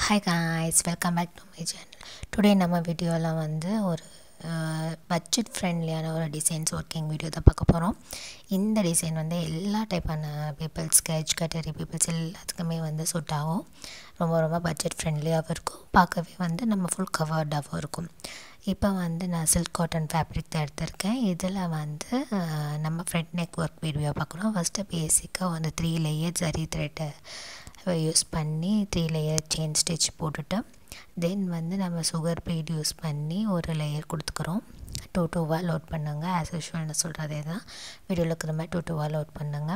hi guys welcome back to my channel today நம்ம வீடியோவில் வந்து ஒரு பட்ஜெட் ஃப்ரெண்ட்லியான ஒரு டிசைன்ஸ் ஒர்க்கிங் வீடியோ தான் பார்க்க போகிறோம் இந்த டிசைன் வந்து எல்லா டைப்பான பீப்புள்ஸ்க்கு எஜ் கேட்டரி பீப்புள்ஸ் எல்லாத்துக்குமே வந்து சூட் ஆகும் ரொம்ப ரொம்ப பட்ஜெட் ஃப்ரெண்ட்லியாகவும் இருக்கும் பார்க்கவே வந்து நம்ம ஃபுல் கவர்டாகவும் இருக்கும் இப்போ வந்து நான் சில்க் காட்டன் ஃபேப்ரிக் தான் எடுத்திருக்கேன் இதில் வந்து அஹ், நம்ம ஃப்ரண்ட் நெக் ஒர்க் வீடியோ பார்க்குறோம் ஃபஸ்ட்டு பேசிக்காக வந்து த்ரீ லேயர் ஜரி த்ரெட்டை யூஸ் பண்ணி த்ரீ லேயர் செயின் ஸ்டிச் போட்டுட்டு தென் வந்து நம்ம சுகர் பீட் யூஸ் பண்ணி ஒரு லேயர் கொடுத்துக்குறோம் டூ டூவாக லோட் பண்ணுங்க ஆஸ் யூஷுவல்னு சொல்கிறதே தான் வீடியோவில் இருக்கிற மாதிரி டூ டூவாக லோட் பண்ணுங்க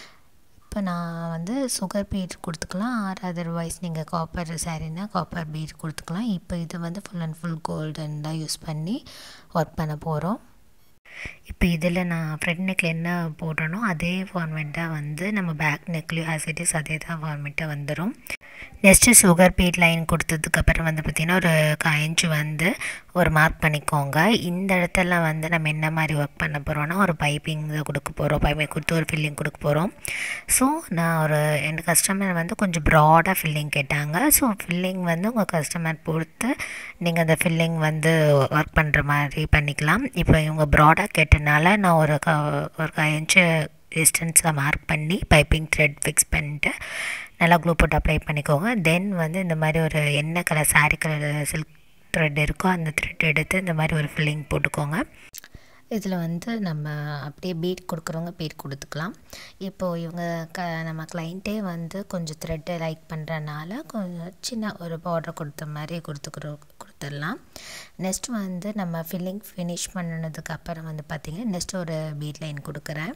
இப்போ நான் வந்து சுகர் பீட் கொடுத்துக்கலாம் ஆர் அதர்வைஸ் நீங்கள் காப்பர் சாரீனா காப்பர் பீட் கொடுத்துக்கலாம் இப்போ இது வந்து ஃபுல் அண்ட் ஃபுல் கோல்டன் தான் யூஸ் பண்ணி ஒர்க் பண்ண போகிறோம் இப்போ இதில் நான் ஃப்ரண்ட் நெக்கில் என்ன போடுறேனோ அதே ஃபார்மெட்டாக வந்து நம்ம பேக் நெக்லேயும் ஆஸ் இட் இஸ் அதே தான் ஃபார்மெட்டாக வந்துடும் நெக்ஸ்ட்டு சுகர் பீட் லைன் கொடுத்ததுக்கப்புறம் வந்து பார்த்திங்கன்னா ஒரு காயின்ச்சு வந்து ஒரு மார்க் பண்ணிக்கோங்க இந்த இடத்துல வந்து நம்ம என்ன மாதிரி ஒர்க் பண்ண போகிறோம்னா ஒரு பைப்பிங் கொடுக்க போகிறோம் பைப்பிங் கொடுத்து ஒரு ஃபில்லிங் கொடுக்க போகிறோம் ஸோ நான் ஒரு என் கஸ்டமர் வந்து கொஞ்சம் ப்ராடாக ஃபில்லிங் கேட்டாங்க ஸோ ஃபில்லிங் வந்து உங்கள் கஸ்டமர் பொறுத்து நீங்கள் அந்த ஃபில்லிங் வந்து ஒர்க் பண்ணுற மாதிரி பண்ணிக்கலாம் இப்போ இவங்க ப்ராடாக கேட்டனால நான் ஒரு க ஒரு இன்ச்சு டிஸ்டன்ஸில் மார்க் பண்ணி பைப்பிங் த்ரெட் ஃபிக்ஸ் பண்ணிட்டு நல்லா க்ளூ போட்டு அப்ளை பண்ணிக்கோங்க தென் வந்து இந்த மாதிரி ஒரு என்ன colour saree colour silk thread இருக்கோ அந்த த்ரெட் எடுத்து இந்த மாதிரி ஒரு ஃபில்லிங் போட்டுக்கோங்க இதில் வந்து நம்ம அப்படியே பீட் கொடுக்குறவங்க பீட் கொடுத்துக்கலாம் இப்போது இவங்க க நம்ம கிளைண்ட்டே வந்து கொஞ்சம் த்ரெட்டை லைக் பண்ணுறனால கொஞ்சம் சின்ன ஒரு பார்டர் கொடுத்த மாதிரி கொடுத்துக்குறோ கொடுத்துடலாம் நெக்ஸ்ட் வந்து நம்ம ஃபில்லிங் ஃபினிஷ் பண்ணினதுக்கு அப்புறம் வந்து பார்த்திங்கன்னா நெக்ஸ்ட் ஒரு பீட் லைன் கொடுக்குறேன்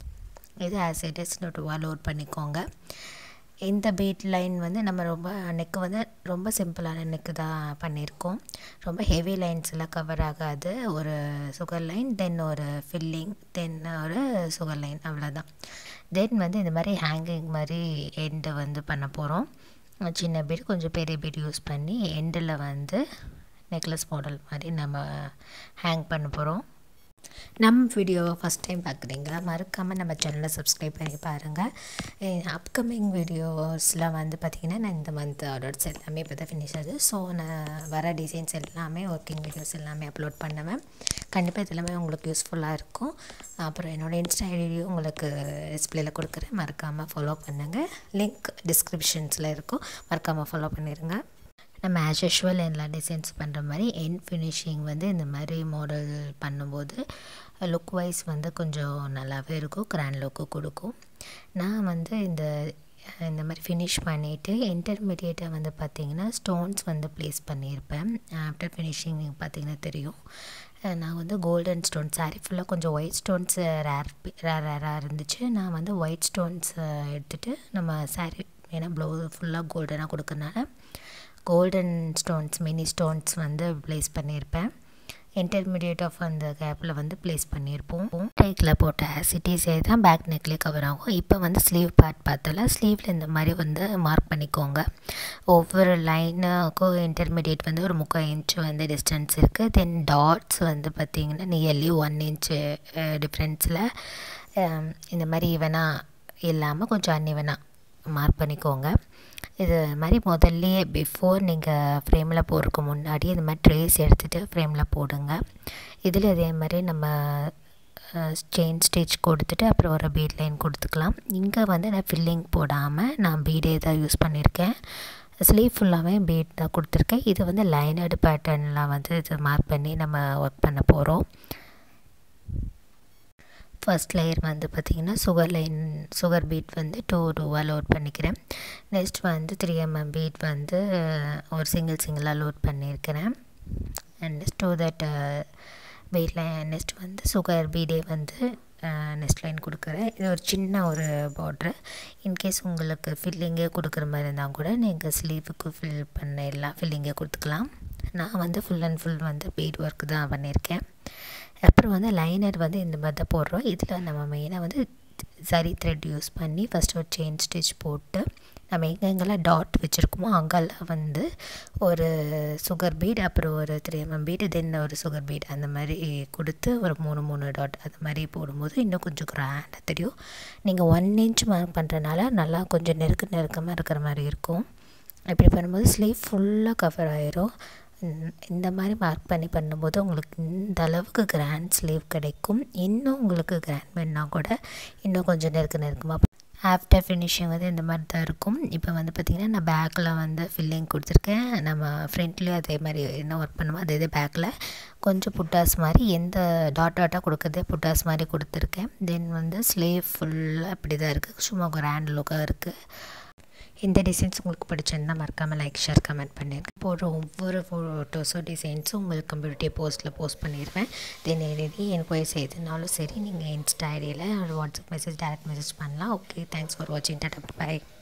இது ஆஸ் இட் இஸ் டூவாக லோட் பண்ணிக்கோங்க இந்த பீட் லைன் வந்து நம்ம ரொம்ப நெக்கு வந்து ரொம்ப சிம்பிளான நெக்கு தான் பண்ணியிருக்கோம் ரொம்ப ஹெவி லைன்ஸ் எல்லாம் கவர் ஆகாது ஒரு சுகர் லைன் தென் ஒரு ஃபில்லிங் தென் ஒரு சுகர் லைன் அவ்வளோதான் தென் வந்து இந்த மாதிரி ஹேங்கிங் மாதிரி எண்டு வந்து பண்ண போகிறோம் சின்ன பீட் கொஞ்சம் பெரிய பீட் யூஸ் பண்ணி எண்டில் வந்து நெக்லஸ் மாடல் மாதிரி நம்ம ஹேங் பண்ண போகிறோம் நம்ம வீடியோவை ஃபஸ்ட் டைம் பார்க்குறீங்களா மறக்காமல் நம்ம சேனலை சப்ஸ்கிரைப் பண்ணி பாருங்கள் அப்கமிங் வீடியோஸில் வந்து பார்த்திங்கன்னா நான் இந்த மந்த் ஆர்டர்ஸ் எல்லாமே இப்போ தான் ஃபினிஷ் ஆகுது ஸோ நான் வர டிசைன்ஸ் எல்லாமே ஒர்க்கிங் வீடியோஸ் எல்லாமே அப்லோட் பண்ணுவேன் கண்டிப்பாக இது எல்லாமே உங்களுக்கு யூஸ்ஃபுல்லாக இருக்கும் அப்புறம் என்னோடய இன்ஸ்டா ஐடியும் உங்களுக்கு டிஸ்பிளேல கொடுக்குறேன் மறக்காமல் ஃபாலோ பண்ணுங்கள் லிங்க் டிஸ்கிரிப்ஷன்ஸில் இருக்கும் மறக்காமல் ஃபாலோ பண்ணிடுங்க நம்ம ஆஸ் யூஷுவல் எல்லா டிசைன்ஸ் பண்ணுற மாதிரி என் ஃபினிஷிங் வந்து இந்த மாதிரி மாடல் பண்ணும்போது லுக் வைஸ் வந்து கொஞ்சம் நல்லாவே இருக்கும் கிராண்ட் லுக்கு கொடுக்கும் நான் வந்து இந்த இந்த மாதிரி ஃபினிஷ் பண்ணிவிட்டு இன்டர்மீடியேட்டாக வந்து பார்த்திங்கன்னா ஸ்டோன்ஸ் வந்து ப்ளேஸ் பண்ணியிருப்பேன் ஆஃப்டர் ஃபினிஷிங் நீங்கள் பார்த்தீங்கன்னா தெரியும் அஹ் நான் வந்து கோல்டன் ஸ்டோன் சாரி ஃபுல்லாக கொஞ்சம் ஒயிட் ஸ்டோன்ஸ் ரேர் ரேர் ரேராக இருந்துச்சு நான் வந்து ஒயிட் ஸ்டோன்ஸ் எடுத்துகிட்டு நம்ம சாரி ஏன்னா ப்ளவுஸ் ஃபுல்லாக கோல்டனாக கொடுக்கறனால கோல்டன் ஸ்டோன்ஸ் மினி ஸ்டோன்ஸ் வந்து ப்ளேஸ் பண்ணியிருப்பேன் இன்டர்மீடியேட் ஆஃப் அந்த கேப்பில் வந்து ப்ளேஸ் பண்ணியிருப்போம் டைக்கில் போட்ட ஆசிட்டிஸே தான் பேக் நெக்லேயே கவர் ஆகும் இப்போ வந்து ஸ்லீவ் பார்ட் பார்த்தல ஸ்லீவில் இந்த மாதிரி வந்து மார்க் பண்ணிக்கோங்க ஒவ்வொரு லைனுக்கும் இன்டர்மீடியேட் வந்து ஒரு முக்கால் இன்ச் வந்து டிஸ்டன்ஸ் இருக்குது தென் டாட்ஸ் வந்து பார்த்திங்கன்னா நியர்லி ஒன் இன்ச்சு டிஃப்ரென்ஸில் இந்த மாதிரி ஈவனாக இல்லாமல் கொஞ்சம் அன்இவனாக மார்க் பண்ணிக்கோங்க இது மாதிரி முதல்லையே பிஃபோர் நீங்கள் ஃப்ரேமில் போடுறதுக்கு முன்னாடி இந்த மாதிரி ட்ரேஸ் எடுத்துகிட்டு ஃப்ரேமில் போடுங்க இதில் இதே மாதிரி நம்ம செயின் ஸ்டிச் கொடுத்துட்டு அப்புறம் ஒரு பீட் லைன் கொடுத்துக்கலாம் இங்கே வந்து நான் ஃபில்லிங் போடாமல் நான் பீடே தான் யூஸ் பண்ணியிருக்கேன் ஸ்லீவ் ஃபுல்லாகவே பீட் தான் கொடுத்துருக்கேன் இது வந்து லைனடு பேட்டர்னில் வந்து இது மார்க் பண்ணி நம்ம ஒர்க் பண்ண போகிறோம் ஃபர்ஸ்ட் லேயர் வந்து பார்த்திங்கன்னா சுகர் லைன் சுகர் பீட் வந்து டூ டூவாக லோட் பண்ணிக்கிறேன் நெக்ஸ்ட் வந்து த்ரீ எம்எம் பீட் வந்து ஒரு சிங்கிள் சிங்கிளாக லோட் பண்ணியிருக்கிறேன் and next two that bead line next வந்து சுகர் பீடே வந்து நெக்ஸ்ட் லைன் கொடுக்குறேன் இது ஒரு சின்ன ஒரு பார்ட்ரு இன்கேஸ் உங்களுக்கு ஃபில்லிங்கே கொடுக்குற மாதிரி இருந்தால் கூட நீங்கள் ஸ்லீவுக்கு ஃபில் பண்ண எல்லாம் ஃபில்லிங்கே கொடுத்துக்கலாம் நான் வந்து ஃபுல் அண்ட் ஃபுல் வந்து பீட் ஒர்க் தான் பண்ணியிருக்கேன் அப்புறம் வந்து லைனர் வந்து இந்த மாதிரி தான் போடுறோம் இதில் நம்ம மெயினாக வந்து சரி த்ரெட் யூஸ் பண்ணி ஃபஸ்ட்டு ஒரு செயின் ஸ்டிச் போட்டு நம்ம எங்கெங்கெல்லாம் டாட் வச்சுருக்கோமோ அங்கெல்லாம் வந்து ஒரு சுகர் பீட் அப்புறம் ஒரு த்ரீ எம்எம் பீட் தென் ஒரு சுகர் பீட் அந்த மாதிரி கொடுத்து ஒரு மூணு மூணு டாட் அந்த மாதிரி போடும்போது இன்னும் கொஞ்சம் கிராண்டாக தெரியும் நீங்கள் ஒன் இன்ச் மார்க் பண்ணுறனால நல்லா கொஞ்சம் நெருக்க நெருக்கமாக இருக்கிற மாதிரி இருக்கும் இப்படி பண்ணும்போது ஸ்லீவ் ஃபுல்லாக கவர் ஆயிரும் இந்த மாதிரி மார்க் பண்ணி பண்ணும்போது உங்களுக்கு இந்த அளவுக்கு கிராண்ட் ஸ்லீவ் கிடைக்கும் இன்னும் உங்களுக்கு கிராண்ட் வேணுன்னா கூட இன்னும் கொஞ்சம் நெருக்க நெருக்கமாக ஆஃப்டர் ஃபினிஷிங் வந்து இந்த மாதிரி தான் இருக்கும் இப்போ வந்து பார்த்திங்கன்னா நான் பேக்கில் வந்து ஃபில்லிங் கொடுத்துருக்கேன் நம்ம ஃப்ரண்ட்லேயும் அதே மாதிரி என்ன ஒர்க் பண்ணுமோ அதே இதே பேக்கில் கொஞ்சம் புட்டாஸ் மாதிரி எந்த டாட் டாட்டாக கொடுக்குறதே புட்டாஸ் மாதிரி கொடுத்துருக்கேன் தென் வந்து ஸ்லீவ் ஃபுல்லாக இப்படி தான் இருக்குது சும்மா கிராண்ட் லுக்காக இருக்குது இந்த டிசைன்ஸ் உங்களுக்கு பிடிச்சிருந்தால் மறக்காமல் லைக் ஷேர் கமெண்ட் பண்ணியிருக்கேன் போடுற ஒவ்வொரு ஃபோட்டோஸும் டிசைன்ஸும் உங்களுக்கு கம்ப்யூட்டர் போஸ்ட்டில் போஸ்ட் பண்ணிடுவேன் தென் எழுதி எனக்கு போய் செய்யுதுனாலும் சரி நீங்கள் இன்ஸ்டா ஐடியில் வாட்ஸ்அப் மெசேஜ் டேரக்ட் மெசேஜ் பண்ணலாம் ஓகே தேங்க்ஸ் ஃபார் வாட்சிங் டாட்டா பாய்